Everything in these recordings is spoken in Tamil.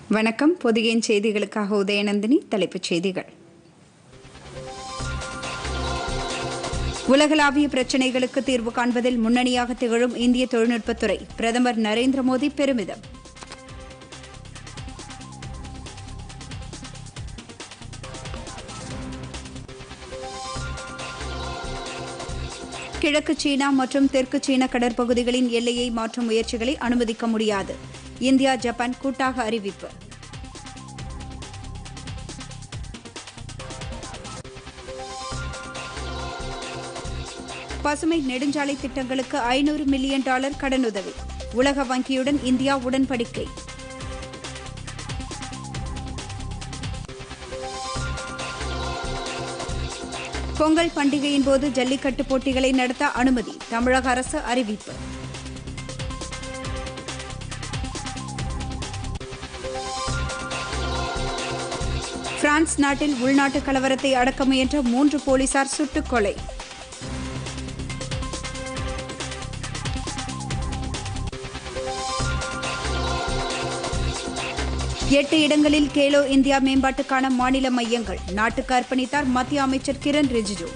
வணக்கம் பொதியின் செய்திகளுக்காக உதயநந்தினி தலைப்புச் செய்திகள் உலகளாவிய பிரச்சினைகளுக்கு தீர்வு காண்பதில் முன்னணியாக திகழும் இந்திய தொழில்நுட்பத்துறை பிரதமர் நரேந்திர மோடி பெருமிதம் கிழக்கு சீனா மற்றும் தெற்கு சீன கடற்பகுதிகளின் எல்லையை மாற்றும் முயற்சிகளை அனுமதிக்க முடியாது இந்தியா ஜப்பான் கூட்டாக அறிவிப்பு பசுமை நெடுஞ்சாலை திட்டங்களுக்கு ஐநூறு மில்லியன் டாலர் கடனுதவி உலக வங்கியுடன் இந்தியா உடன்படிக்கை பொங்கல் பண்டிகையின் போது ஜல்லிக்கட்டு போட்டிகளை நடத்த அனுமதி தமிழக அரசு அறிவிப்பு பிரான்ஸ் நாட்டில் உள்நாட்டு கலவரத்தை அடக்க முயன்ற மூன்று போலீசார் சுட்டுக் கொலை எட்டு இடங்களில் கேலோ இந்தியா மேம்பாட்டுக்கான மாநில மையங்கள் நாட்டுக்கு அர்ப்பணித்தார் மத்திய அமைச்சர் கிரண் ரிஜிஜு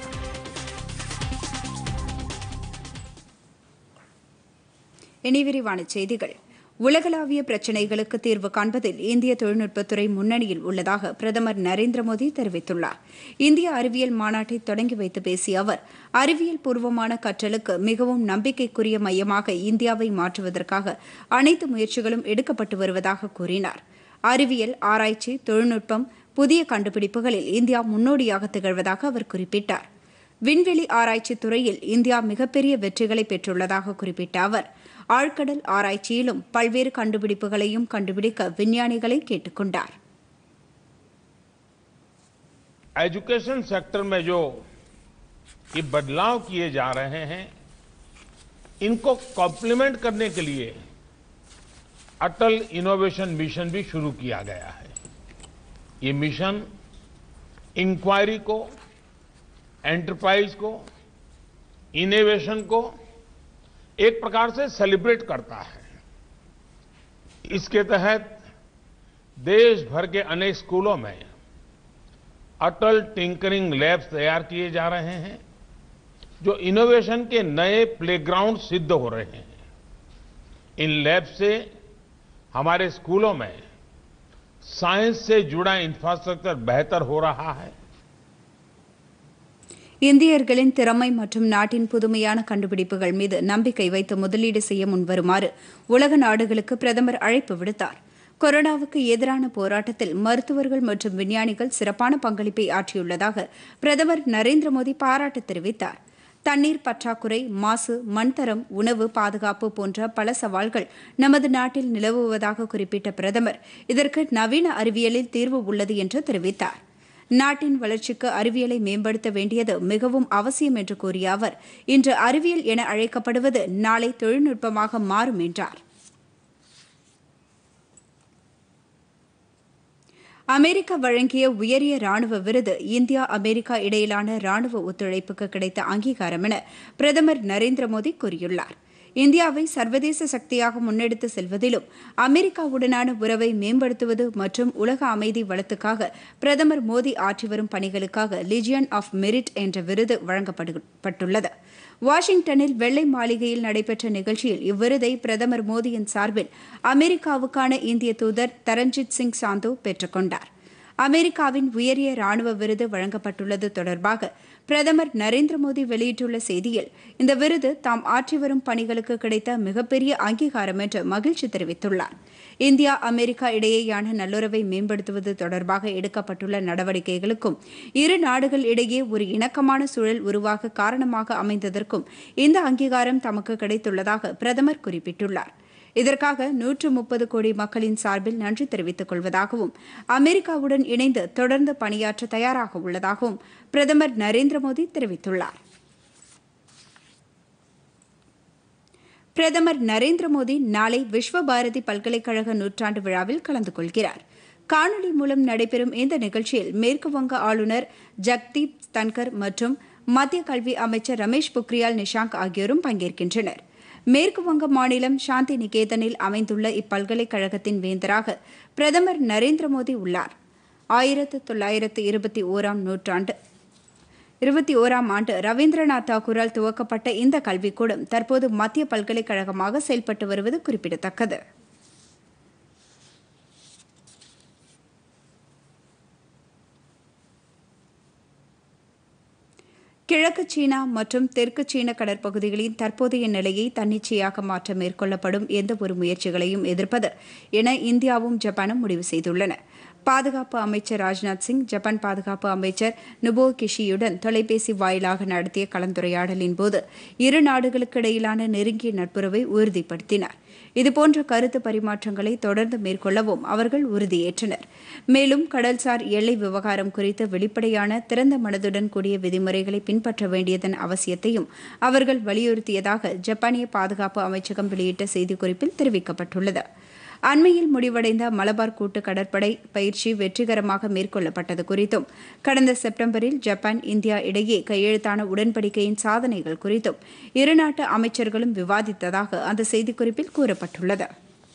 இனி விரிவான செய்திகள் உலகளாவிய பிரச்சினைகளுக்கு தீர்வு காண்பதில் இந்திய தொழில்நுட்பத்துறை முன்னணியில் உள்ளதாக பிரதமர் நரேந்திர மோடி தெரிவித்துள்ளார் இந்திய அறிவியல் மாநாட்டை தொடங்கி வைத்து பேசிய அவர் அறிவியல் பூர்வமான கற்றலுக்கு மிகவும் நம்பிக்கைக்குரிய மையமாக இந்தியாவை மாற்றுவதற்காக அனைத்து முயற்சிகளும் எடுக்கப்பட்டு வருவதாக கூறினார் அறிவியல் ஆராய்ச்சி தொழில்நுட்பம் புதிய கண்டுபிடிப்புகளில் இந்தியா முன்னோடியாக திகழ்வதாக அவர் குறிப்பிட்டார் விண்வெளி ஆராய்ச்சி துறையில் இந்தியா மிகப்பெரிய வெற்றிகளை பெற்றுள்ளதாக குறிப்பிட்ட அவர் ஆழ்கடல் ஆராய்ச்சியிலும் பல்வேறு கண்டுபிடிப்புகளையும் கண்டுபிடிக்க விஞ்ஞானிகளை கேட்டுக் கொண்டார் एजुकेशन सेक्टर में जो ये बदलाव किए जा रहे हैं इनको कॉम्प्लीमेंट करने के लिए अटल इनोवेशन मिशन भी शुरू किया गया है ये मिशन इंक्वायरी को एंटरप्राइज को इनोवेशन को एक प्रकार से सेलिब्रेट करता है इसके तहत देश भर के अनेक स्कूलों में अटल टिंकरिंग लैब्स तैयार किए जा रहे हैं जो इनोवेशन के नए प्लेग्राउंड सिद्ध हो रहे हैं इन लैब से हमारे स्कूलों में साइंस से जुड़ा इंफ्रास्ट्रक्चर बेहतर हो रहा है இந்தியர்களின் திறமை மற்றும் நாட்டின் புதுமையான கண்டுபிடிப்புகள் மீது நம்பிக்கை வைத்து முதலீடு செய்ய முன்வருமாறு உலக நாடுகளுக்கு பிரதமர் அழைப்பு விடுத்தார் கொரோனாவுக்கு எதிரான போராட்டத்தில் மருத்துவர்கள் மற்றும் விஞ்ஞானிகள் சிறப்பான பங்களிப்பை ஆற்றியுள்ளதாக பிரதமர் நரேந்திர மோடி பாராட்டு தெரிவித்தார் தண்ணீர் பற்றாக்குறை மாசு மண்தரம் உணவு பாதுகாப்பு போன்ற பல சவால்கள் நமது நாட்டில் நிலவுவதாக குறிப்பிட்ட பிரதமர் இதற்கு நவீன அறிவியலில் தீர்வு உள்ளது என்று தெரிவித்தார் நாட்டின் வளர்ச்சிக்கு அறிவியலை மேம்படுத்த வேண்டியது மிகவும் அவசியம் என்று கூறிய அவர் இன்று அறிவியல் என அழைக்கப்படுவது நாளை தொழில்நுட்பமாக மாறும் என்றார் அமெரிக்கா வழங்கிய உயரிய ராணுவ விருது இந்தியா அமெரிக்கா இடையிலான ராணுவ ஒத்துழைப்புக்கு கிடைத்த அங்கீகாரம் என பிரதமர் நரேந்திர மோடி கூறியுள்ளார் இந்தியாவை சர்வதேச சக்தியாக முன்னெடுத்து செல்வதிலும் அமெரிக்காவுடனான உறவை மேம்படுத்துவது மற்றும் உலக அமைதி வளத்துக்காக பிரதமர் மோடி ஆற்றி வரும் பணிகளுக்காக லிஜியன் ஆஃப் மெரிட் என்ற விருது வழங்கப்பட்டுள்ளது வாஷிங்டனில் வெள்ளை மாளிகையில் நடைபெற்ற நிகழ்ச்சியில் இவ்விருதை பிரதமர் மோடியின் சார்பில் அமெரிக்காவுக்கான இந்திய தூதர் தரண்ஜித் சிங் சாந்து பெற்றுக்கொண்டார் அமெரிக்காவின் உயரிய ராணுவ விருது வழங்கப்பட்டுள்ளது தொடர்பாக பிரதமர் நரேந்திர மோடி வெளியிட்டுள்ள செய்தியில் இந்த விருது தாம் ஆற்றி வரும் பணிகளுக்கு கிடைத்த மிகப்பெரிய அங்கீகாரம் என்று மகிழ்ச்சி தெரிவித்துள்ளார் இந்தியா அமெரிக்கா இடையேயான நல்லுறவை மேம்படுத்துவது தொடர்பாக எடுக்கப்பட்டுள்ள நடவடிக்கைகளுக்கும் இரு நாடுகள் இடையே ஒரு இணக்கமான சூழல் உருவாக காரணமாக அமைந்ததற்கும் இந்த அங்கீகாரம் தமக்கு கிடைத்துள்ளதாக பிரதமர் குறிப்பிட்டுள்ளார் இதற்காக நூற்று முப்பது கோடி மக்களின் சார்பில் நன்றி தெரிவித்துக் கொள்வதாகவும் அமெரிக்காவுடன் இணைந்து தொடர்ந்து பணியாற்ற தயாராக உள்ளதாகவும் பிரதமர் நரேந்திர மோடி தெரிவித்துள்ளார் பிரதமர் நரேந்திர மோடி நாளை விஸ்வபாரதி பல்கலைக்கழக நூற்றாண்டு விழாவில் கலந்து கொள்கிறார் காணொலி மூலம் நடைபெறும் இந்த நிகழ்ச்சியில் மேற்கு வங்க ஆளுநர் ஜக்தீப் தன்கர் மற்றும் மத்திய கல்வி அமைச்சர் ரமேஷ் பொக்ரியால் நிஷாங்க் ஆகியோரும் பங்கேற்கின்றனர் மேற்கு வங்க மாநிலம் சாந்தி நிகேதனில் அமைந்துள்ள இப்பல்கலைக்கழகத்தின் வேந்தராக பிரதமர் நரேந்திர மோடி உள்ளார் ஆயிரத்து தொள்ளாயிரத்து இருபத்தி ஓராம் நூற்றாண்டு இருபத்தி ஓராம் ஆண்டு ரவீந்திரநாத் தாகூரால் துவக்கப்பட்ட இந்த கல்விக்கூடம் தற்போது மத்திய பல்கலைக்கழகமாக செயல்பட்டு வருவது குறிப்பிடத்தக்கது கிழக்கு சீனா மற்றும் தெற்கு சீன கடற்பகுதிகளின் தற்போதைய நிலையை தன்னிச்சையாக மாற்ற மேற்கொள்ளப்படும் எந்தவொரு முயற்சிகளையும் எதிர்ப்பது என இந்தியாவும் ஜப்பானும் முடிவு செய்துள்ளன பாதுகாப்பு அமைச்சர் ராஜ்நாத் சிங் ஜப்பான் பாதுகாப்பு அமைச்சர் நுபோ கிஷியுடன் தொலைபேசி வாயிலாக நடத்திய கலந்துரையாடலின் போது இரு நாடுகளுக்கு இடையிலான நெருங்கிய நட்புறவை உறுதிப்படுத்தினார் இதுபோன்ற கருத்து பரிமாற்றங்களை தொடர்ந்து மேற்கொள்ளவும் அவர்கள் உறுதியேற்றனர் மேலும் கடல்சார் எல்லை விவகாரம் குறித்து வெளிப்படையான திறந்த மனதுடன் கூடிய விதிமுறைகளை பின்பற்ற வேண்டியதன் அவசியத்தையும் அவர்கள் வலியுறுத்தியதாக ஜப்பானிய பாதுகாப்பு அமைச்சகம் வெளியிட்ட செய்திக்குறிப்பில் தெரிவிக்கப்பட்டுள்ளது அண்மையில் முடிவடைந்த மலபார் கூட்டு கடற்படை பயிற்சி வெற்றிகரமாக மேற்கொள்ளப்பட்டது குறித்தும் கடந்த செப்டம்பரில் ஜப்பான் இந்தியா இடையே கையெழுத்தான உடன்படிக்கையின் சாதனைகள் குறித்தும் இருநாட்டு அமைச்சர்களும் விவாதித்ததாக அந்த செய்திக்குறிப்பில் கூறப்பட்டுள்ளது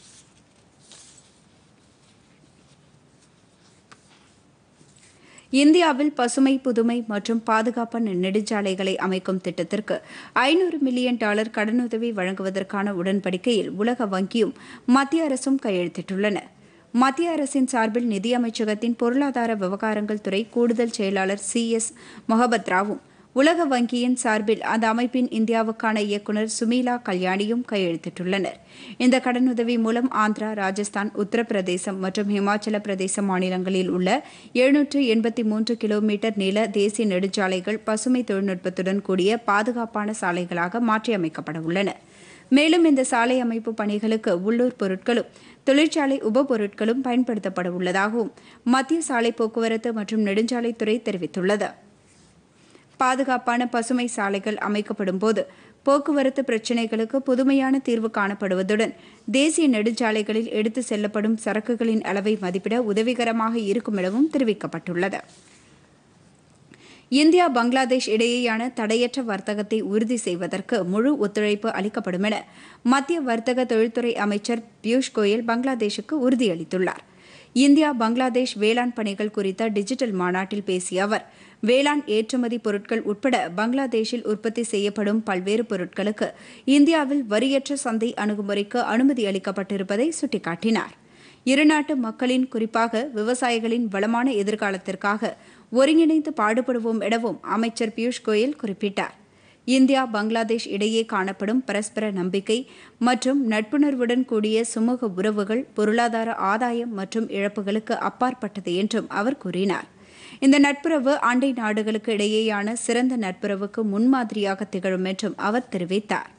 இந்தியாவில் பசுமை புதுமை மற்றும் பாதுகாப்பான நெடுஞ்சாலைகளை அமைக்கும் திட்டத்திற்கு ஐநூறு மில்லியன் டாலர் கடனுதவி வழங்குவதற்கான உடன்படிக்கையில் உலக வங்கியும் மத்திய அரசும் கையெழுத்திட்டுள்ளன மத்திய அரசின் சார்பில் நிதியமைச்சகத்தின் பொருளாதார விவகாரங்கள் துறை கூடுதல் செயலாளர் சி எஸ் மொஹபத் ராவும் உலக வங்கியின் சார்பில் அந்த அமைப்பின் இந்தியாவுக்கான இயக்குநர் சுமீலா கல்யாணியும் கையெழுத்திட்டுள்ளனர் இந்த கடனுதவி மூலம் ஆந்திரா ராஜஸ்தான் உத்தரப்பிரதேசம் மற்றும் ஹிமாச்சல பிரதேச மாநிலங்களில் உள்ள எழுநூற்று எண்பத்தி மூன்று கிலோமீட்டர் நீள தேசிய நெடுஞ்சாலைகள் பசுமை தொழில்நுட்பத்துடன் கூடிய பாதுகாப்பான சாலைகளாக மாற்றியமைக்கப்பட உள்ளன மேலும் இந்த சாலை அமைப்பு பணிகளுக்கு உள்ளூர் பொருட்களும் தொழிற்சாலை உபபொருட்களும் பயன்படுத்தப்பட உள்ளதாகவும் மத்திய சாலை போக்குவரத்து மற்றும் நெடுஞ்சாலைத்துறை தெரிவித்துள்ளது பாதுகாப்பான பசுமை சாலைகள் அமைக்கப்படும் போது போக்குவரத்து பிரச்சினைகளுக்கு புதுமையான தீர்வு காணப்படுவதுடன் தேசிய நெடுஞ்சாலைகளில் எடுத்து செல்லப்படும் சரக்குகளின் அளவை மதிப்பிட உதவிகரமாக இருக்கும் எனவும் தெரிவிக்கப்பட்டுள்ளது இந்தியா பங்களாதேஷ் இடையேயான தடையற்ற வர்த்தகத்தை உறுதி செய்வதற்கு முழு ஒத்துழைப்பு அளிக்கப்படும் என மத்திய வர்த்தக தொழில்துறை அமைச்சர் பியூஷ் கோயல் பங்களாதேஷுக்கு உறுதியளித்துள்ளார் இந்தியா பங்களாதேஷ் வேளாண் பணிகள் குறித்த டிஜிட்டல் மாநாட்டில் பேசிய அவர் வேளாண் ஏற்றுமதி பொருட்கள் உட்பட பங்களாதேஷில் உற்பத்தி செய்யப்படும் பல்வேறு பொருட்களுக்கு இந்தியாவில் வரியற்ற சந்தை அணுகுமுறைக்கு அனுமதி அளிக்கப்பட்டிருப்பதை சுட்டிக்காட்டினார் இருநாட்டு மக்களின் குறிப்பாக விவசாயிகளின் வளமான எதிர்காலத்திற்காக ஒருங்கிணைந்து பாடுபடுவோம் எனவும் அமைச்சர் பியூஷ் கோயல் குறிப்பிட்டார் இந்தியா பங்களாதேஷ் இடையே காணப்படும் பரஸ்பர நம்பிக்கை மற்றும் நட்புணர்வுடன் கூடிய சுமூக உறவுகள் பொருளாதார ஆதாயம் மற்றும் இழப்புகளுக்கு அப்பாற்பட்டது என்றும் அவர் கூறினார் இந்த நட்புறவு அண்டை நாடுகளுக்கு இடையேயான சிறந்த நட்புறவுக்கு முன்மாதிரியாக திகழும் என்றும் அவர் தெரிவித்தார்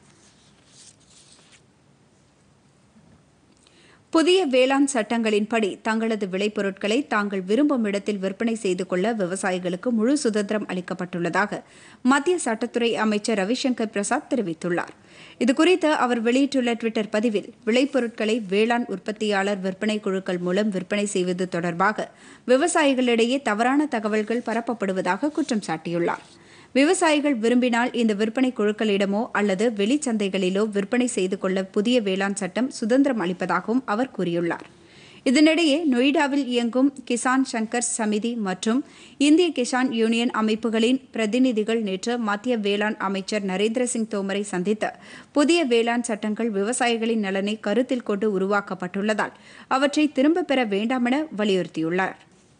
புதிய வேளாண் சட்டங்களின்படி தங்களது விளைபொருட்களை தாங்கள் விரும்பும் இடத்தில் விற்பனை செய்து கொள்ள விவசாயிகளுக்கு முழு சுதந்திரம் அளிக்கப்பட்டுள்ளதாக மத்திய சட்டத்துறை அமைச்சர் ரவிசங்கர் பிரசாத் தெரிவித்துள்ளார் இதுகுறித்து அவர் வெளியிட்டுள்ள டுவிட்டர் பதிவில் விளைபொருட்களை வேளாண் உற்பத்தியாளர் விற்பனை குழுக்கள் மூலம் விற்பனை செய்வது தொடர்பாக விவசாயிகளிடையே தவறான தகவல்கள் பரப்பப்படுவதாக குற்றம் சாட்டியுள்ளார் விவசாயிகள் விரும்பினால் இந்த விற்பனை குழுக்களிடமோ அல்லது வெளிச்சந்தைகளிலோ விற்பனை செய்து கொள்ள புதிய வேளாண் சட்டம் சுதந்திரம் அளிப்பதாகவும் அவர் கூறியுள்ளார் இதனிடையே நொய்டாவில் இயங்கும் கிசான் சங்கர் சமிதி மற்றும் இந்திய கிசான் யூனியன் அமைப்புகளின் பிரதிநிதிகள் நேற்று மத்திய வேளாண் அமைச்சர் நரேந்திர சிங் தோமரை சந்தித்து புதிய வேளாண் சட்டங்கள் விவசாயிகளின் நலனை கருத்தில் கொண்டு உருவாக்கப்பட்டுள்ளதால் அவற்றை திரும்பப் பெற வேண்டாமென வலியுறுத்தியுள்ளார்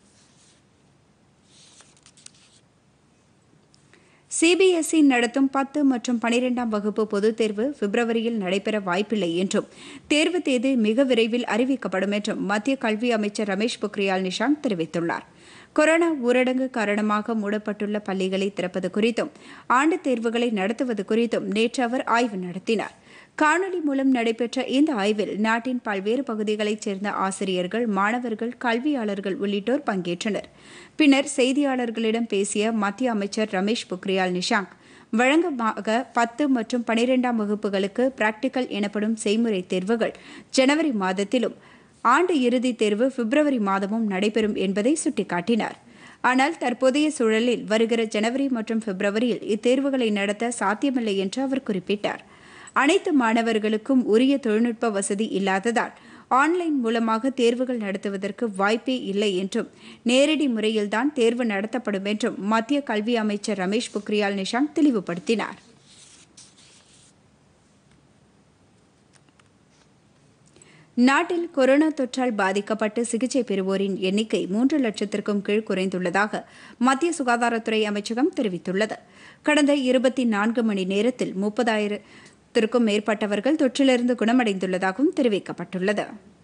சிபிஎஸ்இ நடத்தும் பத்து மற்றும் பனிரெண்டாம் வகுப்பு பொதுத் தேர்வு பிப்ரவரியில் நடைபெற வாய்ப்பில்லை என்றும் தேர்வு தேதி மிக விரைவில் அறிவிக்கப்படும் என்றும் மத்திய கல்வி அமைச்சர் ரமேஷ் பொக்ரியால் நிஷாங்க் தெரிவித்துள்ளார் கொரோனா ஊரடங்கு காரணமாக மூடப்பட்டுள்ள பள்ளிகளை திறப்பது குறித்தும் ஆண்டுத் தேர்வுகளை நடத்துவது குறித்தும் நேற்று அவர் ஆய்வு நடத்தினார் காணொலி மூலம் நடைபெற்ற இந்த ஆய்வில் நாட்டின் பல்வேறு பகுதிகளைச் சேர்ந்த ஆசிரியர்கள் மாணவர்கள் கல்வியாளர்கள் உள்ளிட்டோர் பங்கேற்றனர் பின்னர் செய்தியாளர்களிடம் பேசிய மத்திய அமைச்சர் ரமேஷ் பொக்ரியால் நிஷாங்க் வழக்கமாக பத்து மற்றும் பனிரெண்டாம் வகுப்புகளுக்கு பிராக்டிக்கல் எனப்படும் செய்முறை தேர்வுகள் ஜனவரி மாதத்திலும் ஆண்டு இறுதித் தேர்வு பிப்ரவரி மாதமும் நடைபெறும் என்பதை சுட்டிக்காட்டினார் ஆனால் தற்போதைய சூழலில் வருகிற ஜனவரி மற்றும் பிப்ரவரியில் இத்தேர்வுகளை நடத்த சாத்தியமில்லை என்று அவர் குறிப்பிட்டார் அனைத்து மாணவர்களுக்கும் உரிய தொழில்நுட்ப வசதி இல்லாததால் ஆன்லைன் மூலமாக தேர்வுகள் நடத்துவதற்கு வாய்ப்பே இல்லை என்றும் நேரடி முறையில்தான் தேர்வு நடத்தப்படும் என்றும் மத்திய கல்வி அமைச்சர் ரமேஷ் பொக்ரியால் நிஷாங்க் தெளிவுபடுத்தினார் நாட்டில் கொரோனா தொற்றால் பாதிக்கப்பட்டு சிகிச்சை பெறுவோரின் எண்ணிக்கை மூன்று லட்சத்திற்கும் கீழ் குறைந்துள்ளதாக மத்திய சுகாதாரத்துறை அமைச்சகம் தெரிவித்துள்ளது கடந்த இருபத்தி நான்கு மணி நேரத்தில் முப்பதாயிரத்திற்கும் மேற்பட்டவர்கள் தொற்றிலிருந்து குணமடைந்துள்ளதாகவும் தெரிவிக்கப்பட்டுள்ளது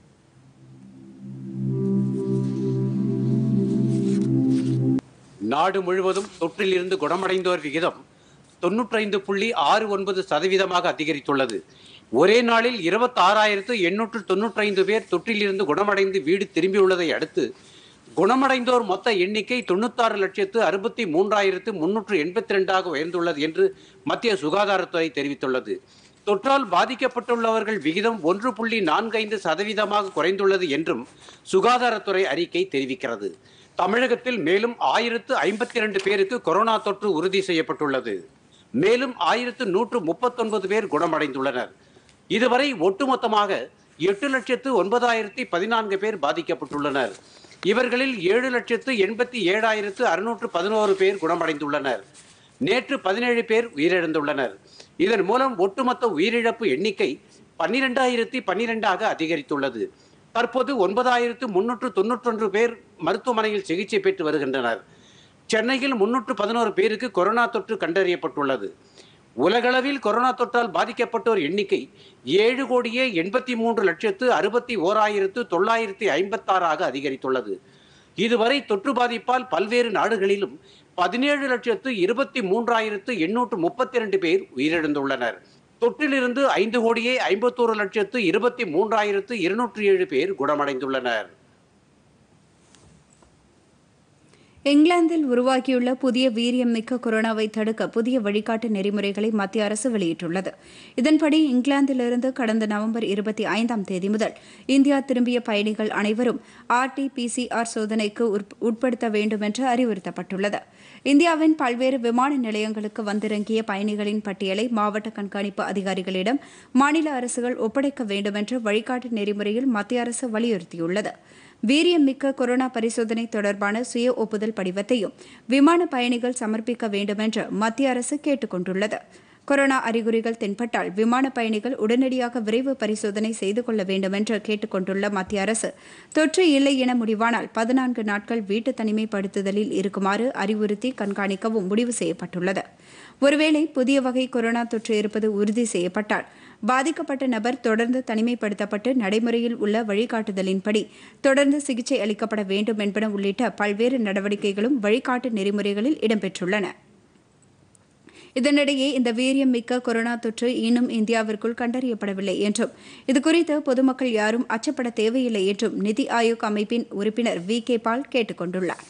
நாடு முழுவதும் தொற்றிலிருந்து குணமடைந்தோர் விகிதம் தொன்னூற்றைந்து புள்ளி ஆறு ஒன்பது சதவீதமாக அதிகரித்துள்ளது ஒரே நாளில் இருபத்தாறாயிரத்து எண்ணூற்று தொன்னூற்றைந்து பேர் தொற்றிலிருந்து குணமடைந்து வீடு திரும்பியுள்ளதை அடுத்து குணமடைந்தோர் மொத்த எண்ணிக்கை தொண்ணூத்தாறு லட்சத்து அறுபத்தி மூன்றாயிரத்து முன்னூற்று எண்பத்தி ரெண்டாக உயர்ந்துள்ளது என்று மத்திய சுகாதாரத்துறை தெரிவித்துள்ளது தொற்றால் பாதிக்கப்பட்டுள்ளவர்கள் விகிதம் ஒன்று புள்ளி நான்கைந்து சதவீதமாக குறைந்துள்ளது என்றும் சுகாதாரத்துறை அறிக்கை தெரிவிக்கிறது தமிழகத்தில் மேலும் ஆயிரத்து ஐம்பத்தி இரண்டு பேருக்கு கொரோனா தொற்று உறுதி செய்யப்பட்டுள்ளது மேலும் ஆயிரத்து நூற்று முப்பத்தொன்பது பேர் குணமடைந்துள்ளனர் இதுவரை ஒட்டுமொத்தமாக எட்டு லட்சத்து ஒன்பதாயிரத்தி பதினான்கு பேர் பாதிக்கப்பட்டுள்ளனர் இவர்களில் ஏழு லட்சத்து எண்பத்தி ஏழாயிரத்து அறுநூற்று பதினோரு பேர் குணமடைந்துள்ளனர் நேற்று பதினேழு பேர் உயிரிழந்துள்ளனர் இதன் மூலம் ஒட்டுமொத்த உயிரிழப்பு எண்ணிக்கை பன்னிரெண்டாயிரத்தி பன்னிரெண்டாக அதிகரித்துள்ளது தற்போது ஒன்பதாயிரத்து முன்னூற்று தொன்னூற்றொன்று பேர் மருத்துவமனையில் சிகிச்சை பெற்று வருகின்றனர் சென்னையில் முன்னூற்று பதினோரு பேருக்கு கொரோனா தொற்று கண்டறியப்பட்டுள்ளது உலகளவில் கொரோனா தொற்றால் பாதிக்கப்பட்டோர் எண்ணிக்கை ஏழு கோடியே எண்பத்தி மூன்று லட்சத்து அறுபத்தி ஓராயிரத்து தொள்ளாயிரத்தி ஐம்பத்தாறாக அதிகரித்துள்ளது இதுவரை தொற்று பாதிப்பால் பல்வேறு நாடுகளிலும் பதினேழு லட்சத்து இருபத்தி மூன்றாயிரத்து எண்ணூற்று முப்பத்தி இரண்டு பேர் உயிரிழந்துள்ளனர் தொற்றிலிருந்து ஐந்து கோடியே ஐம்பத்தோரு லட்சத்து இருபத்தி மூன்றாயிரத்து இருநூற்றி ஏழு பேர் குணமடைந்துள்ளனர் இங்கிலாந்தில் உருவாகியுள்ள புதிய வீரியம் மிக்க கொரோனாவை தடுக்க புதிய வழிகாட்டு நெறிமுறைகளை மத்திய அரசு வெளியிட்டுள்ளது இதன்படி இங்கிலாந்திலிருந்து கடந்த நவம்பர் இருபத்தி ஐந்தாம் தேதி முதல் இந்தியா திரும்பிய பயணிகள் அனைவரும் ஆர்டி பிசிஆர் சோதனைக்கு உட்படுத்த வேண்டும் என்று அறிவுறுத்தப்பட்டுள்ளது இந்தியாவின் பல்வேறு விமான நிலையங்களுக்கு வந்திறங்கிய பயணிகளின் பட்டியலை மாவட்ட கண்காணிப்பு அதிகாரிகளிடம் மாநில அரசுகள் ஒப்படைக்க வேண்டும் என்று வழிகாட்டு நெறிமுறையில் மத்திய அரசு வலியுறுத்தியுள்ளது வீரியம் மிக்க கொரோனா பரிசோதனை தொடர்பான சுய ஒப்புதல் படிவத்தையும் விமான பயணிகள் சமர்ப்பிக்க வேண்டும் என்று மத்திய அரசு கேட்டுக் கொண்டுள்ளது கொரோனா அறிகுறிகள் தென்பட்டால் விமான பயணிகள் உடனடியாக விரைவு பரிசோதனை செய்து கொள்ள வேண்டும் என்று கேட்டுக் கொண்டுள்ள மத்திய அரசு தொற்று இல்லை என முடிவானால் பதினான்கு நாட்கள் வீட்டு தனிமைப்படுத்துதலில் இருக்குமாறு அறிவுறுத்தி கண்காணிக்கவும் முடிவு செய்யப்பட்டுள்ளது ஒருவேளை புதிய வகை கொரோனா தொற்று இருப்பது உறுதி செய்யப்பட்டால் பாதிக்கப்பட்ட நபர் தொடர்ந்து தனிமைப்படுத்தப்பட்டு நடைமுறையில் உள்ள வழிகாட்டுதலின்படி தொடர்ந்து சிகிச்சை அளிக்கப்பட வேண்டும் என்பன உள்ளிட்ட பல்வேறு நடவடிக்கைகளும் வழிகாட்டு நெறிமுறைகளில் இடம்பெற்றுள்ளன இதனிடையே இந்த வீரியம் மிக்க கொரோனா தொற்று இன்னும் இந்தியாவிற்குள் கண்டறியப்படவில்லை என்றும் இதுகுறித்து பொதுமக்கள் யாரும் அச்சப்பட தேவையில்லை என்றும் நிதி ஆயோக் அமைப்பின் உறுப்பினர் வி கே பால் கேட்டுக் கொண்டுள்ளார்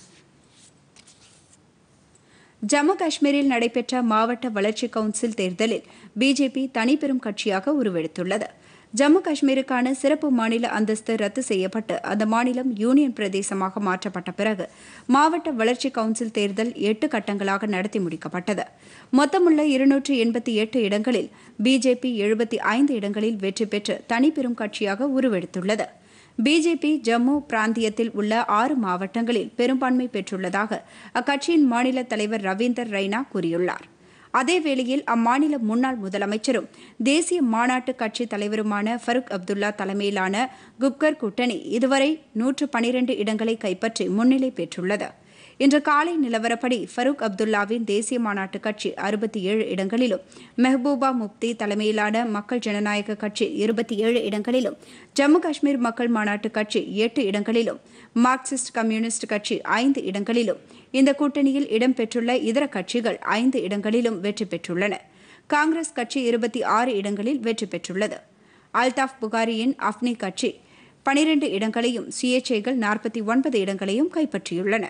ஜம்மு காஷ்மீரில் நடைபெற்ற மாவட்ட வளர்ச்சி கவுன்சில் தேர்தலில் பிஜேபி தனிப்பெரும் கட்சியாக உருவெடுத்துள்ளது ஜம்மு காஷ்மீருக்கான சிறப்பு மாநில அந்தஸ்து ரத்து செய்யப்பட்டு அந்த மாநிலம் யூனியன் பிரதேசமாக மாற்றப்பட்ட பிறகு மாவட்ட வளர்ச்சி கவுன்சில் தேர்தல் எட்டு கட்டங்களாக நடத்தி முடிக்கப்பட்டது மொத்தமுள்ள இருநூற்று எண்பத்தி எட்டு இடங்களில் பிஜேபி எழுபத்தி ஐந்து இடங்களில் வெற்றி பெற்று தனிப்பெரும் கட்சியாக உருவெடுத்துள்ளது பிஜேபி ஜம்மு பிராந்தியத்தில் உள்ள ஆறு மாவட்டங்களில் பெரும்பான்மை பெற்றுள்ளதாக அக்கட்சியின் மாநில தலைவர் ரவீந்தர் ரெய்னா கூறியுள்ளார் அதேவேளையில் அம்மாநில முன்னாள் முதலமைச்சரும் தேசிய மாநாட்டு கட்சி தலைவருமான ஃபருக் அப்துல்லா தலைமையிலான குப்கர் கூட்டணி இதுவரை நூற்று பனிரண்டு இடங்களை கைப்பற்றி முன்னிலை பெற்றுள்ளது இன்று காலை நிலவரப்படி ஃபருக் அப்துல்லாவின் தேசிய மாநாட்டு கட்சி அறுபத்தி ஏழு இடங்களிலும் மெஹபூபா முப்தி தலைமையிலான மக்கள் ஜனநாயக கட்சி இருபத்தி ஏழு இடங்களிலும் ஜம்மு காஷ்மீர் மக்கள் மாநாட்டு கட்சி எட்டு இடங்களிலும் மார்க்சிஸ்ட் கம்யூனிஸ்ட் கட்சி ஐந்து இடங்களிலும் இந்த கூட்டணியில் இடம்பெற்றுள்ள இதர கட்சிகள் ஐந்து இடங்களிலும் வெற்றி பெற்றுள்ளன காங்கிரஸ் கட்சி இருபத்தி ஆறு இடங்களில் வெற்றி பெற்றுள்ளது அல்தாஃப் புகாரியின் அப்னி கட்சி பனிரண்டு இடங்களையும் சுயேட்சைகள் நாற்பத்தி ஒன்பது இடங்களையும் கைப்பற்றியுள்ளன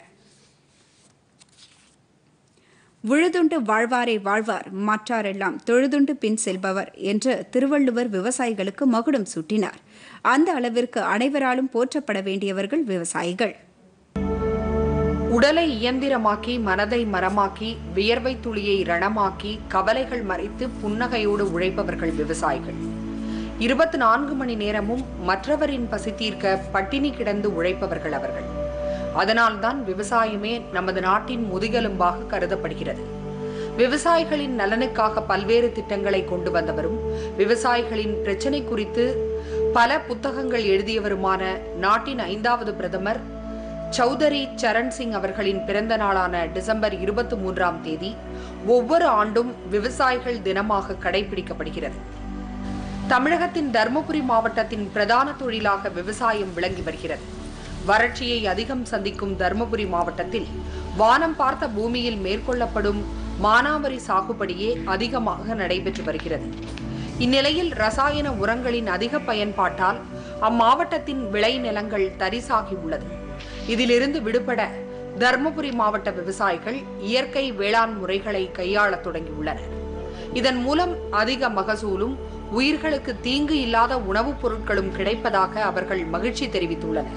விழுதுண்டு வாழ்வாரே வாழ்வார் மற்றாரெல்லாம் தொழுதுண்டு பின் செல்பவர் என்று திருவள்ளுவர் விவசாயிகளுக்கு மகுடம் சூட்டினார் அந்த அளவிற்கு அனைவராலும் போற்றப்பட வேண்டியவர்கள் விவசாயிகள் உடலை இயந்திரமாக்கி மனதை மரமாக்கி வியர்வை துளியை ரணமாக்கி கவலைகள் மறைத்து புன்னகையோடு உழைப்பவர்கள் விவசாயிகள் இருபத்தி நான்கு மணி நேரமும் மற்றவரின் பசி தீர்க்க பட்டினி கிடந்து உழைப்பவர்கள் அவர்கள் அதனால்தான் விவசாயமே நமது நாட்டின் முதுகெலும்பாக கருதப்படுகிறது விவசாயிகளின் நலனுக்காக பல்வேறு திட்டங்களை கொண்டு வந்தவரும் விவசாயிகளின் பிரச்சினை குறித்து பல புத்தகங்கள் எழுதியவருமான நாட்டின் ஐந்தாவது பிரதமர் சௌதரி சரண் சிங் அவர்களின் பிறந்த நாளான டிசம்பர் இருபத்தி மூன்றாம் தேதி ஒவ்வொரு ஆண்டும் விவசாயிகள் தினமாக கடைபிடிக்கப்படுகிறது தமிழகத்தின் தருமபுரி மாவட்டத்தின் பிரதான தொழிலாக விவசாயம் விளங்கி வருகிறது வறட்சியை அதிகம் சந்திக்கும் தருமபுரி மாவட்டத்தில் வானம் பார்த்த பூமியில் மேற்கொள்ளப்படும் மானாவரி சாகுபடியே அதிகமாக நடைபெற்று வருகிறது இந்நிலையில் ரசாயன உரங்களின் அதிக பயன்பாட்டால் அம்மாவட்டத்தின் விளைநிலங்கள் தரிசாகி உள்ளது இதிலிருந்து விடுபட தர்மபுரி மாவட்ட விவசாயிகள் இயற்கை வேளாண் முறைகளை கையாளத் தொடங்கியுள்ளனர் இதன் மூலம் அதிக மகசூலும் உயிர்களுக்கு தீங்கு இல்லாத உணவுப் பொருட்களும் கிடைப்பதாக அவர்கள் மகிழ்ச்சி தெரிவித்துள்ளனர்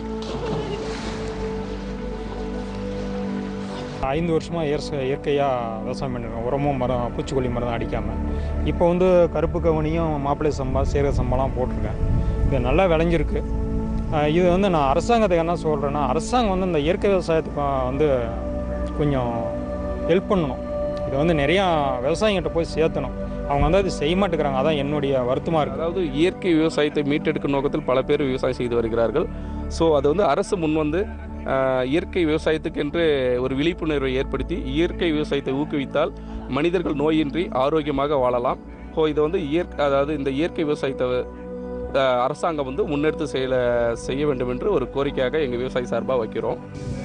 ஐந்து வருஷமாக இயற்ச இயற்கையாக விவசாயம் பண்ணிருக்கோம் உரமும் மரம் பூச்சிக்கொல்லி மருந்து அடிக்காமல் இப்போ வந்து கருப்பு கவனியும் மாப்பிள்ளை சம்பா சீரக சம்பாலாம் போட்டிருக்கேன் இது நல்லா விளைஞ்சிருக்கு அஹ் இது வந்து நான் அரசாங்கத்துக்கு என்ன சொல்கிறேன்னா அரசாங்கம் வந்து இந்த இயற்கை விவசாயத்துக்கு வந்து கொஞ்சம் ஹெல்ப் பண்ணணும் இது வந்து நிறையா விவசாயிகிட்ட போய் சேர்த்தணும் அவங்க வந்து அது செய்ய மாட்டேங்கிறாங்க அதான் என்னுடைய வருத்தமாக இருக்குது அதாவது இயற்கை விவசாயத்தை மீட்டெடுக்கும் நோக்கத்தில் பல பேர் விவசாயம் செய்து வருகிறார்கள் ஸோ அது வந்து அரசு முன்வந்து ஆஹ், இயற்கை விவசாயத்துக்கென்று ஒரு விழிப்புணர்வை ஏற்படுத்தி இயற்கை விவசாயத்தை ஊக்குவித்தால் மனிதர்கள் நோயின்றி ஆரோக்கியமாக வாழலாம் ஸோ இதை வந்து இயற்கை அதாவது இந்த இயற்கை விவசாயத்தை ஆஹ், அரசாங்கம் வந்து முன்னெடுத்து செய்ய செய்ய வேண்டும் என்று ஒரு கோரிக்கையாக எங்கள் விவசாயி சார்பாக வைக்கிறோம்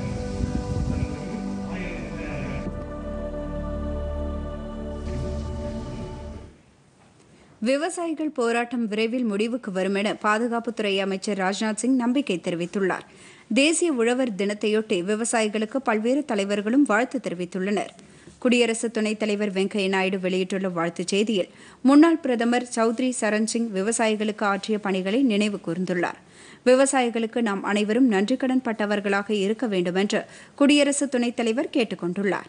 விவசாயிகள் போராட்டம் விரைவில் முடிவுக்கு வரும் என பாதுகாப்புத்துறை அமைச்சர் ராஜ்நாத் சிங் நம்பிக்கை தெரிவித்துள்ளார் தேசிய உழவர் தினத்தையொட்டி விவசாயிகளுக்கு பல்வேறு தலைவர்களும் வாழ்த்து தெரிவித்துள்ளனர் குடியரசு துணைத் தலைவர் வெங்கையா நாயுடு வெளியிட்டுள்ள வாழ்த்துச் செய்தியில் முன்னாள் பிரதமர் சௌத்ரி சரண் சிங் விவசாயிகளுக்கு ஆற்றிய பணிகளை நினைவு கூர்ந்துள்ளார் விவசாயிகளுக்கு நாம் அனைவரும் நன்றிக்கடன் பட்டவர்களாக இருக்க வேண்டும் என்று குடியரசு துணைத் தலைவர் கேட்டுக் கொண்டுள்ளார்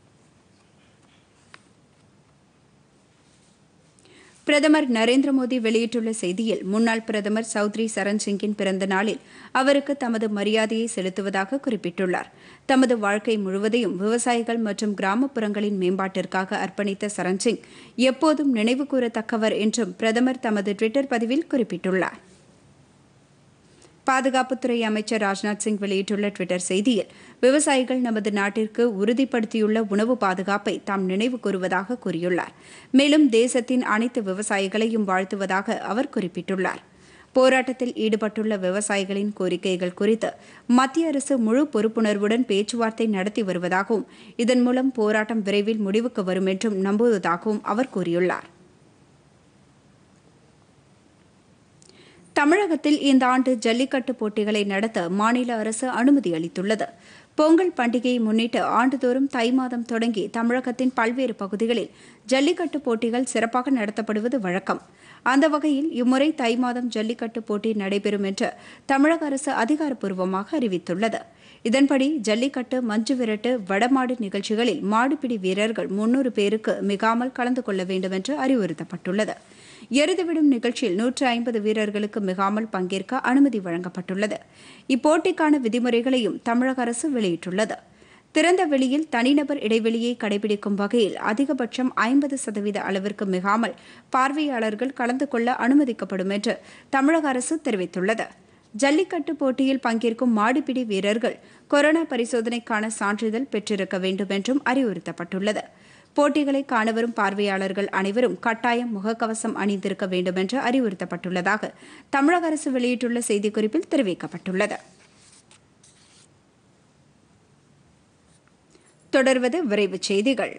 பிரதமர் நரேந்திர மோடி வெளியிட்டுள்ள செய்தியில் முன்னாள் பிரதமர் சௌத்ரி சரண் சிங்கின் பிறந்த நாளில் அவருக்கு தமது மரியாதையை செலுத்துவதாக குறிப்பிட்டுள்ளார் தமது வாழ்க்கை முழுவதையும் விவசாயிகள் மற்றும் கிராமப்புறங்களின் மேம்பாட்டிற்காக அர்ப்பணித்த சரண் சிங் எப்போதும் நினைவு கூறத்தக்கவர் என்றும் பிரதமர் தமது டுவிட்டர் பதிவில் குறிப்பிட்டுள்ளார் பாதுகாப்புத்துறை அமைச்சர் ராஜ்நாத் சிங் வெளியிட்டுள்ள டுவிட்டர் செய்தியில் விவசாயிகள் நமது நாட்டிற்கு உறுதிப்படுத்தியுள்ள உணவு பாதுகாப்பை தாம் நினைவு கூறுவதாக கூறியுள்ளார் மேலும் தேசத்தின் அனைத்து விவசாயிகளையும் வாழ்த்துவதாக அவர் குறிப்பிட்டுள்ளார் போராட்டத்தில் ஈடுபட்டுள்ள விவசாயிகளின் கோரிக்கைகள் குறித்து மத்திய அரசு முழு பொறுப்புணர்வுடன் பேச்சுவார்த்தை நடத்தி வருவதாகவும் இதன் மூலம் போராட்டம் விரைவில் முடிவுக்கு வரும் என்றும் நம்புவதாகவும் அவர் கூறியுள்ளார் தமிழகத்தில் இந்த ஆண்டு ஜல்லிக்கட்டு போட்டிகளை நடத்த மாநில அரசு அனுமதி அளித்துள்ளது பொங்கல் பண்டிகையை முன்னிட்டு ஆண்டுதோறும் தை மாதம் தொடங்கி தமிழகத்தின் பல்வேறு பகுதிகளில் ஜல்லிக்கட்டு போட்டிகள் சிறப்பாக நடத்தப்படுவது வழக்கம் அந்த வகையில் இம்முறை தை மாதம் ஜல்லிக்கட்டு போட்டி நடைபெறும் என்று தமிழக அரசு அதிகாரப்பூர்வமாக அறிவித்துள்ளது இதன்படி ஜல்லிக்கட்டு மஞ்சு விரட்டு வடமாடு நிகழ்ச்சிகளில் மாடுபிடி வீரர்கள் முன்னூறு பேருக்கு மிகாமல் கலந்து கொள்ள வேண்டும் என்று அறிவுறுத்தப்பட்டுள்ளது எருதுவிடும் நிகழ்ச்சியில் நூற்று ஐம்பது வீரர்களுக்கு மிகாமல் பங்கேற்க அனுமதி வழங்கப்பட்டுள்ளது இப்போட்டிக்கான விதிமுறைகளையும் தமிழக அரசு வெளியிட்டுள்ளது திறந்த வெளியில் தனிநபர் இடைவெளியை கடைபிடிக்கும் வகையில் அதிகபட்சம் ஐம்பது சதவீத அளவிற்கு மிகாமல் பார்வையாளர்கள் கலந்து கொள்ள அனுமதிக்கப்படும் என்று தமிழக அரசு தெரிவித்துள்ளது ஜல்லிக்கட்டு போட்டியில் பங்கேற்கும் மாடுபிடி வீரர்கள் கொரோனா பரிசோதனைக்கான சான்றிதழ் பெற்றிருக்க வேண்டும் என்றும் அறிவுறுத்தப்பட்டுள்ளது போட்டிகளை காணவரும் பார்வையாளர்கள் அனைவரும் கட்டாயம் முகக்கவசம் அணிந்திருக்க வேண்டும் என்று அறிவுறுத்தப்பட்டுள்ளதாக தமிழக அரசு வெளியிட்டுள்ள செய்திக்குறிப்பில் தெரிவிக்கப்பட்டுள்ளது தொடர்வது விரைவுச் செய்திகள்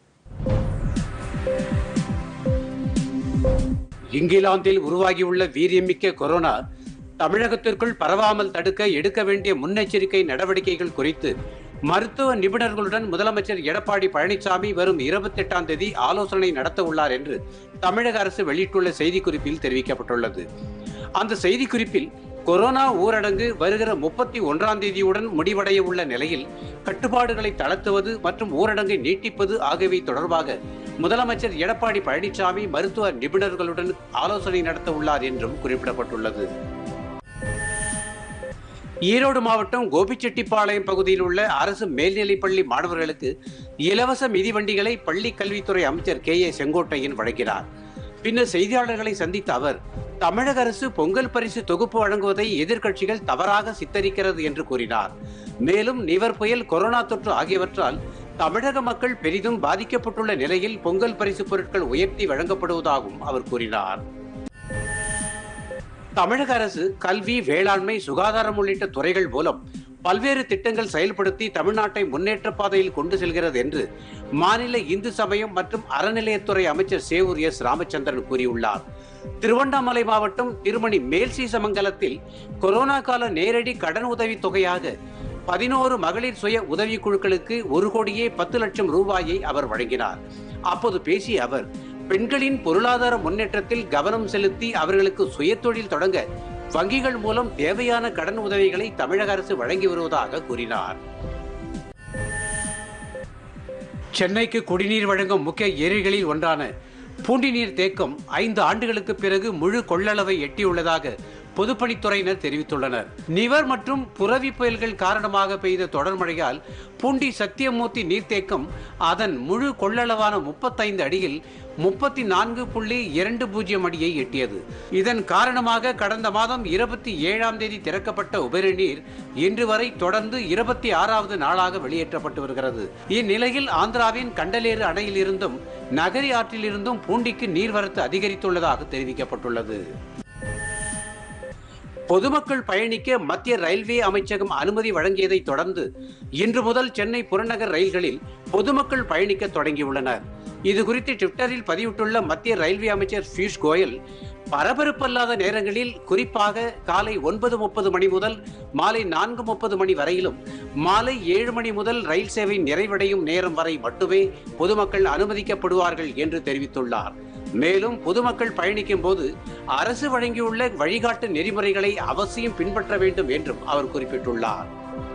இங்கிலாந்தில் உருவாகியுள்ள வீரியமிக்க கொரோனா தமிழகத்திற்குள் பரவாமல் தடுக்க எடுக்க வேண்டிய முன்னெச்சரிக்கை நடவடிக்கைகள் குறித்து மருத்துவ நிபுணர்களுடன் முதலமைச்சர் எடப்பாடி பழனிசாமி வரும் இருபத்தி எட்டாம் தேதி ஆலோசனை நடத்த உள்ளார் என்று தமிழக அரசு வெளியிட்டுள்ள செய்திக்குறிப்பில் தெரிவிக்கப்பட்டுள்ளது அந்த செய்திக்குறிப்பில் கொரோனா ஊரடங்கு வருகிற முப்பத்தி ஒன்றாம் தேதியுடன் முடிவடைய உள்ள நிலையில் கட்டுப்பாடுகளை தளர்த்துவது மற்றும் ஊரடங்கை நீட்டிப்பது ஆகியவை தொடர்பாக முதலமைச்சர் எடப்பாடி பழனிசாமி மருத்துவ நிபுணர்களுடன் ஆலோசனை நடத்த உள்ளார் என்றும் குறிப்பிடப்பட்டுள்ளது ஈரோடு மாவட்டம் கோபிச்செட்டிப்பாளையம் பகுதியில் உள்ள அரசு மேல்நிலைப்பள்ளி மாணவர்களுக்கு இலவச மிதிவண்டிகளை பள்ளி கல்வித்துறை அமைச்சர் கே ஏ செங்கோட்டையன் வழங்கினார் பின்னர் செய்தியாளர்களை சந்தித்த அவர் தமிழக அரசு பொங்கல் பரிசு தொகுப்பு வழங்குவதை எதிர்க்கட்சிகள் தவறாக சித்தரிக்கிறது என்று கூறினார் மேலும் நிவர் புயல் கொரோனா தொற்று ஆகியவற்றால் தமிழக மக்கள் பெரிதும் பாதிக்கப்பட்டுள்ள நிலையில் பொங்கல் பரிசு பொருட்கள் உயர்த்தி வழங்கப்படுவதாகவும் அவர் கூறினார் தமிழக அரசு கல்வி வேளாண்மை சுகாதாரம் உள்ளிட்ட துறைகள் மூலம் பல்வேறு திட்டங்கள் செயல்படுத்தி தமிழ்நாட்டை முன்னேற்ற பாதையில் கொண்டு செல்கிறது என்று மாநில இந்து சமயம் மற்றும் அறநிலையத்துறை அமைச்சர் சேவூர் எஸ் ராமச்சந்திரன் கூறியுள்ளார் திருவண்ணாமலை மாவட்டம் திருமணி மேல்சீசமங்கலத்தில் கொரோனா கால நேரடி கடன் உதவி தொகையாக பதினோரு மகளிர் சுய உதவிக் குழுக்களுக்கு ஒரு கோடியே பத்து லட்சம் ரூபாயை அவர் வழங்கினார் அப்போது பேசிய அவர் பெண்களின் பொருளாதார முன்னேற்றத்தில் கவனம் செலுத்தி அவர்களுக்கு சுயதொழில் தொடங்க வங்கிகள் மூலம் தேவையான கடன் உதவிகளை தமிழக அரசு வழங்கி வருவதாக கூறினார் சென்னைக்கு குடிநீர் வழங்கும் முக்கிய ஏரிகளில் ஒன்றான பூண்டி நீர் தேக்கம் ஐந்து ஆண்டுகளுக்கு பிறகு முழு கொள்ளளவை எட்டியுள்ளதாக பொதுப்பணித்துறையினர் தெரிவித்துள்ளனர் நிவர் மற்றும் புரவி புயல்கள் காரணமாக பெய்த தொடர் மழையால் பூண்டி சத்தியமூர்த்தி நீர்த்தேக்கம் அதன் முழு கொள்ளளவான முப்பத்தைந்து அடியில் முப்பத்தி நான்கு புள்ளி இரண்டு பூஜ்ஜியம் அடியை எட்டியது இதன் காரணமாக கடந்த மாதம் இருபத்தி ஏழாம் தேதி திறக்கப்பட்ட உபரி நீர் இன்று வரை தொடர்ந்து இருபத்தி ஆறாவது நாளாக வெளியேற்றப்பட்டு வருகிறது இந்நிலையில் ஆந்திராவின் கண்டலேறு அணையிலிருந்தும் நகரி ஆற்றிலிருந்தும் பூண்டிக்கு நீர்வரத்து அதிகரித்துள்ளதாக தெரிவிக்கப்பட்டுள்ளது பொதுமக்கள் பயணிக்க மத்திய ரயில்வே அமைச்சகம் அனுமதி வழங்கியதை தொடர்ந்து இன்று முதல் சென்னை புறநகர் ரயில்களில் பொதுமக்கள் பயணிக்க தொடங்கியுள்ளனர் இது குறித்து ட்விட்டரில் பதிவிட்டுள்ள மத்திய ரயில்வே அமைச்சர் பியூஷ் கோயல் பரபரப்பல்லாத நேரங்களில் குறிப்பாக காலை ஒன்பது முப்பது மணி முதல் மாலை நான்கு முப்பது மணி வரையிலும் மாலை ஏழு மணி முதல் ரயில் சேவை நிறைவடையும் நேரம் வரை மட்டுமே பொதுமக்கள் அனுமதிக்கப்படுவார்கள் என்று தெரிவித்துள்ளார் மேலும் பொதுமக்கள் பயணிக்கும் போது அரசு வழங்கியுள்ள வழிகாட்டு நெறிமுறைகளை அவசியம் பின்பற்ற வேண்டும் என்றும் அவர் குறிப்பிட்டுள்ளார்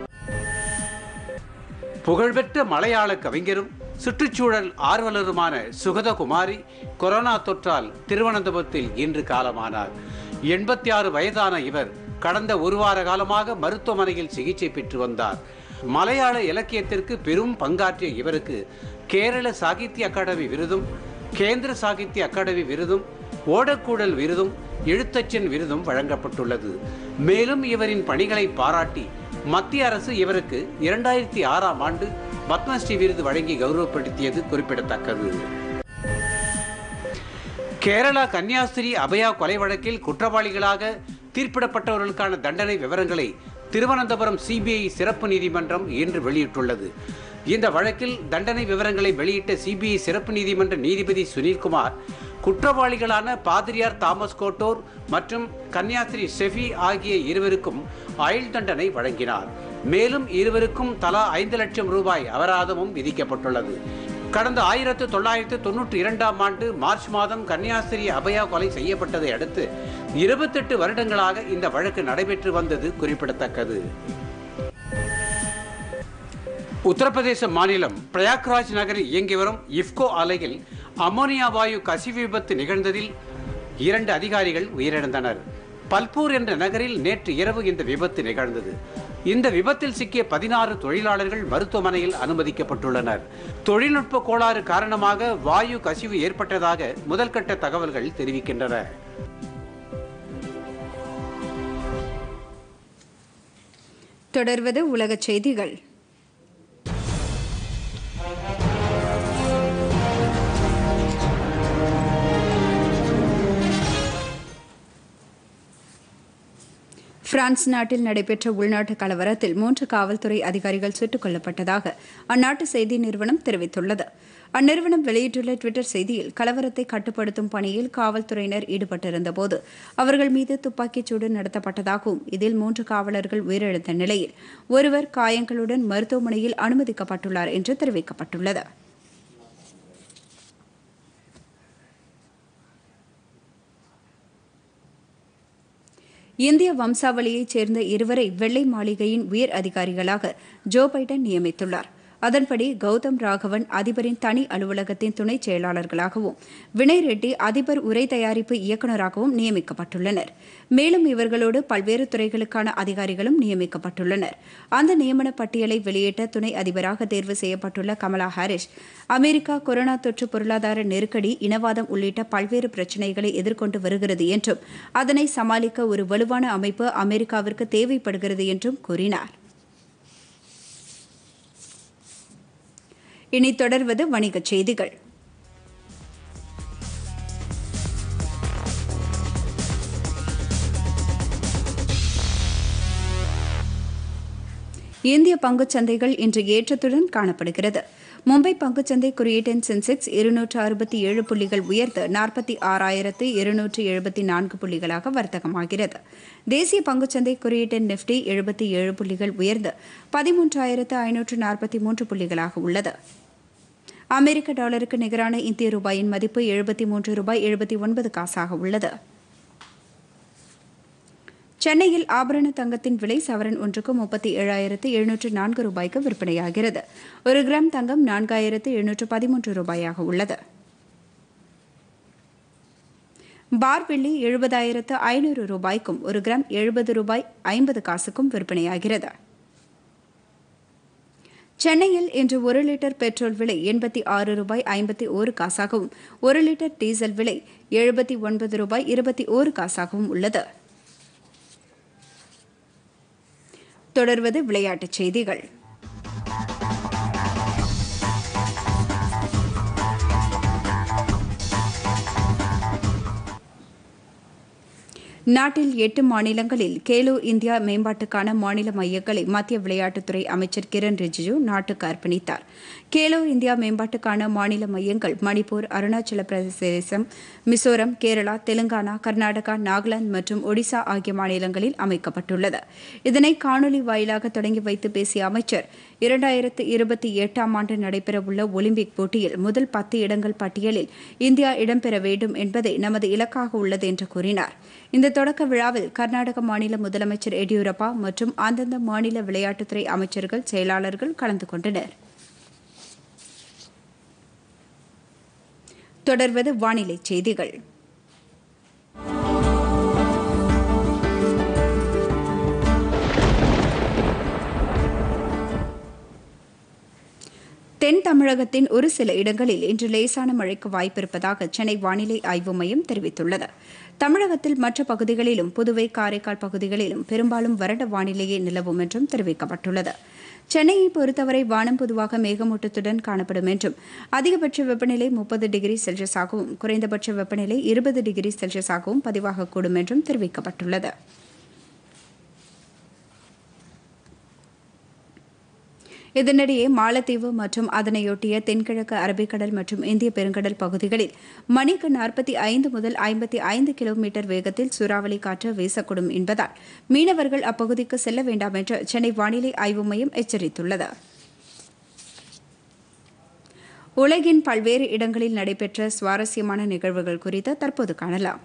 புகழ்பெற்ற மலையாள கவிஞரும் சுற்றுச்சூழல் ஆர்வலருமான சுகதகுமாரி கொரோனா தொற்றால் திருவனந்தபுரத்தில் இன்று காலமானார் எண்பத்தி ஆறு வயதான இவர் கடந்த ஒரு வார காலமாக மருத்துவமனையில் சிகிச்சை பெற்று வந்தார் மலையாள இலக்கியத்திற்கு பெரும் பங்காற்றிய இவருக்கு கேரள சாகித்ய அகாடமி விருதும் கேந்திர சாகித்ய அகாடமி விருதும் ஓடக்கூடல் விருதும் எழுத்தச்சன் விருதும் வழங்கப்பட்டுள்ளது மேலும் இவரின் பணிகளை பாராட்டி மத்திய அரசு இவருக்கு இரண்டாயிரத்தி ஆறாம் ஆண்டு பத்மஸ்ரீ விருது வழங்கி கௌரவப்படுத்தியது குறிப்பிடத்தக்கது கேரளா கன்னியாஸ்திரி அபயா கொலை வழக்கில் குற்றவாளிகளாக தீர்ப்பிடப்பட்டவர்களுக்கான தண்டனை விவரங்களை திருவனந்தபுரம் சிபிஐ சிறப்பு நீதிமன்றம் இன்று வெளியிட்டுள்ளது இந்த வழக்கில் தண்டனை விவரங்களை வெளியிட்ட சிபிஐ சிறப்பு நீதிமன்ற நீதிபதி சுனில்குமார் குற்றவாளிகளான பாதிரியார் தாமஸ் கோட்டோர் மற்றும் கன்னியாஸ்திரி ஷெஃபி ஆகிய இருவருக்கும் ஆயுள் தண்டனை வழங்கினார் மேலும் இருவருக்கும் தலா ஐந்து லட்சம் ரூபாய் அபராதமும் விதிக்கப்பட்டுள்ளது கடந்த ஆயிரத்து தொள்ளாயிரத்து தொன்னூற்றி இரண்டாம் ஆண்டு மார்ச் மாதம் கன்னியாஸ்திரி அபயா கொலை செய்யப்பட்டதை அடுத்து இருபத்தெட்டு வருடங்களாக இந்த வழக்கு நடைபெற்று வந்தது குறிப்பிடத்தக்கது உத்தரப்பிரதேச மாநிலம் பிரயாக்ராஜ் நகரில் இயங்கி வரும் இஃப்கோ ஆலையில் அமோனியா வாயு கசிவு விபத்து நிகழ்ந்ததில் இரண்டு அதிகாரிகள் உயிரிழந்தனர் பல்பூர் என்ற நகரில் நேற்று இரவு இந்த விபத்து நிகழ்ந்தது இந்த விபத்தில் சிக்கிய பதினாறு தொழிலாளர்கள் மருத்துவமனையில் அனுமதிக்கப்பட்டுள்ளனர் தொழில்நுட்ப கோளாறு காரணமாக வாயு கசிவு ஏற்பட்டதாக முதல்கட்ட தகவல்கள் தெரிவிக்கின்றன தொடர்வது உலகச் செய்திகள் பிரான்ஸ் நாட்டில் நடைபெற்ற உள்நாட்டு கலவரத்தில் மூன்று காவல்துறை அதிகாரிகள் சுட்டுக் கொல்லப்பட்டதாக அந்நாட்டு செய்தி நிறுவனம் தெரிவித்துள்ளது அந்நிறுவனம் வெளியிட்டுள்ள டுவிட்டர் செய்தியில் கலவரத்தை கட்டுப்படுத்தும் பணியில் காவல்துறையினர் ஈடுபட்டிருந்தபோது அவர்கள் மீது துப்பாக்கிச்சூடு நடத்தப்பட்டதாகவும் இதில் மூன்று காவலர்கள் உயிரிழந்த நிலையில் ஒருவர் காயங்களுடன் மருத்துவமனையில் அனுமதிக்கப்பட்டுள்ளார் என்று தெரிவிக்கப்பட்டுள்ளது இந்திய வம்சாவளியைச் சேர்ந்த இருவரை வெள்ளை மாளிகையின் உயர் அதிகாரிகளாக ஜோ பைடன் நியமித்துள்ளார் அதன்படி கௌதம் ராகவன் அதிபரின் தனி அலுவலகத்தின் துணைச் செயலாளர்களாகவும் வினய் ரெட்டி அதிபர் உரை தயாரிப்பு இயக்குநராகவும் நியமிக்கப்பட்டுள்ளனர் மேலும் இவர்களோடு பல்வேறு துறைகளுக்கான அதிகாரிகளும் நியமிக்கப்பட்டுள்ளனர் அந்த நியமன பட்டியலை வெளியிட்ட துணை அதிபராக தேர்வு செய்யப்பட்டுள்ள கமலா ஹாரிஸ் அமெரிக்கா கொரோனா தொற்று பொருளாதார நெருக்கடி இனவாதம் உள்ளிட்ட பல்வேறு பிரச்சினைகளை எதிர்கொண்டு வருகிறது என்றும் அதனை சமாளிக்க ஒரு வலுவான அமைப்பு அமெரிக்காவிற்கு தேவைப்படுகிறது என்றும் கூறினார் இனி தொடர்வது வணிகச் செய்திகள் இந்திய பங்குச் சந்தைகள் இன்று ஏற்றத்துடன் காணப்படுகிறது மும்பை பங்குச்சந்தை குறியீட்டின் சென்செக்ஸ் இருநூற்று அறுபத்தி ஏழு புள்ளிகள் உயர்ந்து நாற்பத்தி ஆறாயிரத்து இருநூற்று எழுபத்தி நான்கு புள்ளிகளாக வர்த்தகமாகிறது தேசிய பங்குச்சந்தை குறியீட்டின் நிப்டி எழுபத்தி ஏழு புள்ளிகள் உயர்ந்து பதிமூன்றாயிரத்து ஐநூற்று நாற்பத்தி மூன்று புள்ளிகளாக உள்ளது அமெரிக்க டாலருக்கு நிகரான இந்திய ரூபாயின் மதிப்பு எழுபத்தி மூன்று ரூபாய் எழுபத்தி ஒன்பது காசாக உள்ளது சென்னையில் ஆபரண தங்கத்தின் விலை சவரன் ஒன்றுக்கு முப்பத்தி ஏழாயிரத்து எழுநூற்று நான்கு ரூபாய்க்கு விற்பனையாகிறது ஒரு கிராம் தங்கம் நான்காயிரத்து எழுநூற்று பதிமூன்று ரூபாயாக உள்ளது பார் வெள்ளி எழுபதாயிரத்து ஐநூறு ரூபாய்க்கும் ஒரு கிராம் எழுபது ரூபாய் ஐம்பது காசுக்கும் விற்பனையாகிறது சென்னையில் இன்று ஒரு லிட்டர் பெட்ரோல் விலை எண்பத்தி ஆறு ரூபாய் ஐம்பத்தி ஒரு காசாகவும் ஒரு லிட்டர் டீசல் விலை எழுபத்தி ஒன்பது ரூபாய் இருபத்தி ஒரு காசாகவும் உள்ளது தொடர்வது விளையாட்டுச் செய்திகள் நாட்டில் எட்டு மாநிலங்களில் கேலோ இந்தியா மேம்பாட்டுக்கான மாநில மையங்களை மத்திய விளையாட்டுத்துறை அமைச்சர் கிரண் ரிஜிஜு நாட்டுக்கு அர்ப்பணித்தார் கேலோ இந்தியா மேம்பாட்டுக்கான மாநில மையங்கள் மணிப்பூர் அருணாச்சல பிரதேசம் மிசோரம் கேரளா தெலுங்கானா கர்நாடகா நாகாலாந்து மற்றும் ஒடிசா ஆகிய மாநிலங்களில் அமைக்கப்பட்டுள்ளது இதனை காணொலி வாயிலாக தொடங்கி வைத்து பேசிய அமைச்சர் இரண்டாயிரத்து இருபத்தி எட்டாம் ஆண்டு நடைபெறவுள்ள ஒலிம்பிக் போட்டியில் முதல் பத்து இடங்கள் பட்டியலில் இந்தியா இடம்பெற வேண்டும் என்பதே நமது இலக்காக உள்ளது என்று கூறினார் இந்த தொடக்க விழாவில் கர்நாடக மாநில முதலமைச்சர் எடியூரப்பா மற்றும் அந்தந்த மாநில விளையாட்டுத்துறை அமைச்சர்கள் செயலாளர்கள் கலந்து கொண்டனர் தொடர்வது வானிலை செய்திகள் தென் தமிழகத்தின் ஒரு சில இடங்களில் இன்று லேசான மழைக்கு வாய்ப்பிருப்பதாக சென்னை வானிலை ஆய்வு மையம் தெரிவித்துள்ளது தமிழகத்தில் மற்ற பகுதிகளிலும் புதுவை காரைக்கால் பகுதிகளிலும் பெரும்பாலும் வறண்ட வானிலையே நிலவும் என்றும் தெரிவிக்கப்பட்டுள்ளது சென்னையை பொறுத்தவரை வானம் பொதுவாக மேகமூட்டத்துடன் காணப்படும் என்றும் அதிகபட்ச வெப்பநிலை முப்பது டிகிரி செல்சியஸாகவும் குறைந்தபட்ச வெப்பநிலை இருபது டிகிரி செல்சியஸாகவும் பதிவாகக்கூடும் என்றும் தெரிவிக்கப்பட்டுள்ளது இதனிடையே மாலத்தீவு மற்றும் அதனையொட்டிய தென்கிழக்கு அரபிக்கடல் மற்றும் இந்திய பெருங்கடல் பகுதிகளில் மணிக்கு நாற்பத்தி ஐந்து முதல் ஐம்பத்தி ஐந்து கிலோமீட்டர் வேகத்தில் சூறாவளி காற்று வீசக்கூடும் என்பதால் மீனவர்கள் அப்பகுதிக்கு செல்ல வேண்டாம் என்று சென்னை வானிலை ஆய்வு மையம் எச்சரித்துள்ளது உலகின் பல்வேறு இடங்களில் நடைபெற்ற சுவாரஸ்யமான நிகழ்வுகள் குறித்து தற்போது காணலாம்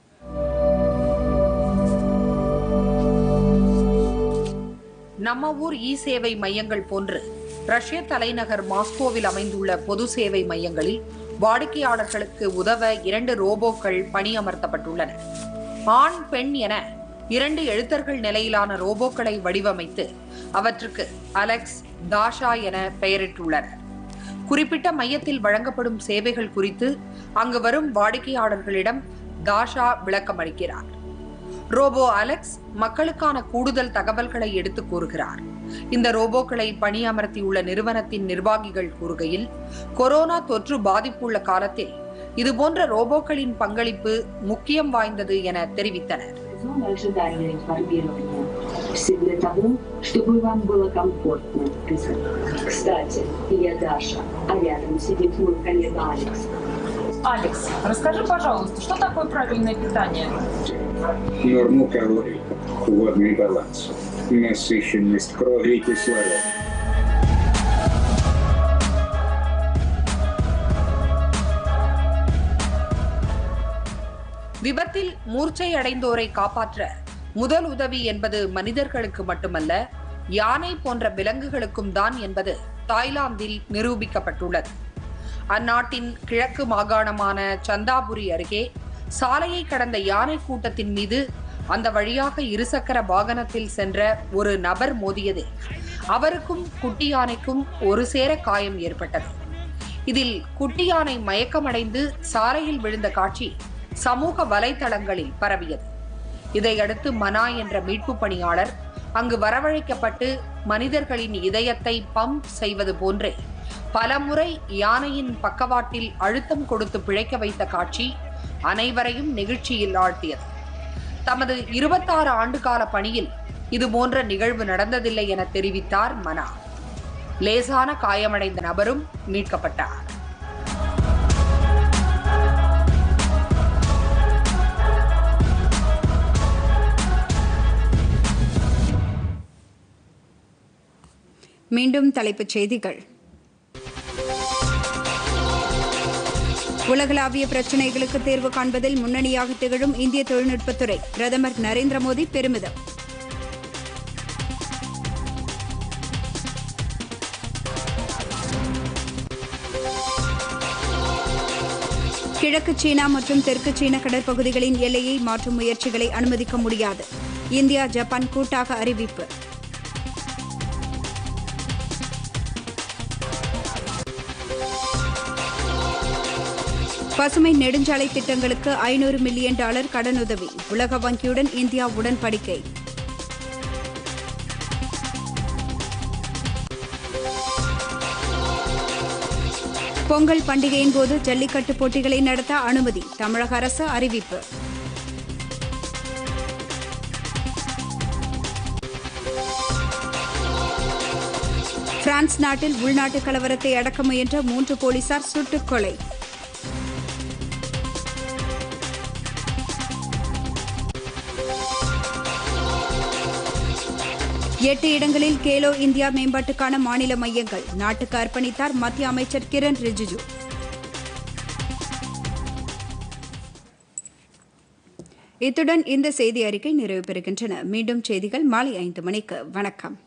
நம்ம ஊர் இ சேவை மையங்கள் போன்று ரஷ்ய தலைநகர் மாஸ்கோவில் அமைந்துள்ள பொது சேவை மையங்களில் வாடிக்கையாளர்களுக்கு உதவ இரண்டு ரோபோக்கள் பணியமர்த்தப்பட்டுள்ளன ஆண் பெண் என இரண்டு எழுத்தர்கள் நிலையிலான ரோபோக்களை வடிவமைத்து அவற்றுக்கு அலெக்ஸ் தாஷா என பெயரிட்டுள்ளனர் குறிப்பிட்ட மையத்தில் வழங்கப்படும் சேவைகள் குறித்து அங்கு வரும் வாடிக்கையாளர்களிடம் தாஷா விளக்கமளிக்கிறார் ரோபோ அலெக்ஸ் மக்களுக்கான கூடுதல் தகவல்களை எடுத்துக் கூறுகிறார் இந்த ரோபோக்களை பணியமர்த்தியுள்ள நிறுவனத்தின் நிர்வாகிகள் கூறுகையில் கொரோனா தொற்று பாதிப்புள்ள காலத்தில் இதுபோன்ற ரோபோக்களின் பங்களிப்பு முக்கியம் வாய்ந்தது என தெரிவித்தனர் зоны ожидания информирования. Все для того, чтобы вам было комфортно. Кстати, я Даша, а рядом сидит мой коллега Алекс. Алекс, расскажи, пожалуйста, что такое правильное питание? Норму калорий, водный баланс, насыщенность крови и кислорода. விபத்தில் மூர்ச்சை அடைந்தோரை காப்பாற்ற முதல் உதவி என்பது மனிதர்களுக்கு மட்டுமல்ல யானை போன்ற விலங்குகளுக்கும் தான் என்பது தாய்லாந்தில் நிரூபிக்கப்பட்டுள்ளது அந்நாட்டின் கிழக்கு மாகாணமான சந்தாபுரி அருகே சாலையை கடந்த யானை கூட்டத்தின் மீது அந்த வழியாக இருசக்கர வாகனத்தில் சென்ற ஒரு நபர் மோதியதில் அவருக்கும் குட்டி யானைக்கும் ஒரு சேர காயம் ஏற்பட்டது இதில் குட்டி யானை மயக்கமடைந்து சாலையில் விழுந்த காட்சி சமூக வலைதளங்களில் பரவியது இதையடுத்து மனா என்ற மீட்பு பணியாளர் அங்கு வரவழைக்கப்பட்டு மனிதர்களின் இதயத்தை பம்ப் செய்வது போன்றே பலமுறை யானையின் பக்கவாட்டில் அழுத்தம் கொடுத்து பிழைக்க வைத்த காட்சி அனைவரையும் நெகிழ்ச்சியில் ஆழ்த்தியது தமது இருபத்தாறு ஆண்டுகால பணியில் இதுபோன்ற நிகழ்வு நடந்ததில்லை என தெரிவித்தார் மனா லேசான காயமடைந்த நபரும் மீட்கப்பட்டார் மீண்டும் தலைப்புச் செய்திகள் உலகளாவிய பிரச்சினைகளுக்கு தீர்வு காண்பதில் முன்னணியாக திகழும் இந்திய தொழில்நுட்பத்துறை பிரதமர் நரேந்திர மோடி பெருமிதம் கிழக்கு சீனா மற்றும் தெற்கு சீன கடற்பகுதிகளின் எல்லையை மாற்றும் முயற்சிகளை அனுமதிக்க முடியாது இந்தியா ஜப்பான் கூட்டாக அறிவிப்பு பசுமை நெடுஞ்சாலை திட்டங்களுக்கு ஐநூறு மில்லியன் டாலர் கடனுதவி உலக வங்கியுடன் இந்தியா உடன்படிக்கை பொங்கல் பண்டிகையின் போது ஜல்லிக்கட்டு போட்டிகளை நடத்த அனுமதி தமிழக அரசு அறிவிப்பு பிரான்ஸ் நாட்டில் உள்நாட்டு கலவரத்தை அடக்க முயன்ற மூன்று போலீசார் சுட்டுக் கொலை எட்டு இடங்களில் கேலோ இந்தியா மேம்பாட்டுக்கான மாநில மையங்கள் நாட்டுக்கு அர்ப்பணித்தார் மத்திய அமைச்சர் கிரண் ரிஜிஜு இத்துடன் இந்த செய்தி அறிக்கை நிறைவு பெறுகின்றன மீண்டும் செய்திகள் மாலை ஐந்து மணிக்கு வணக்கம்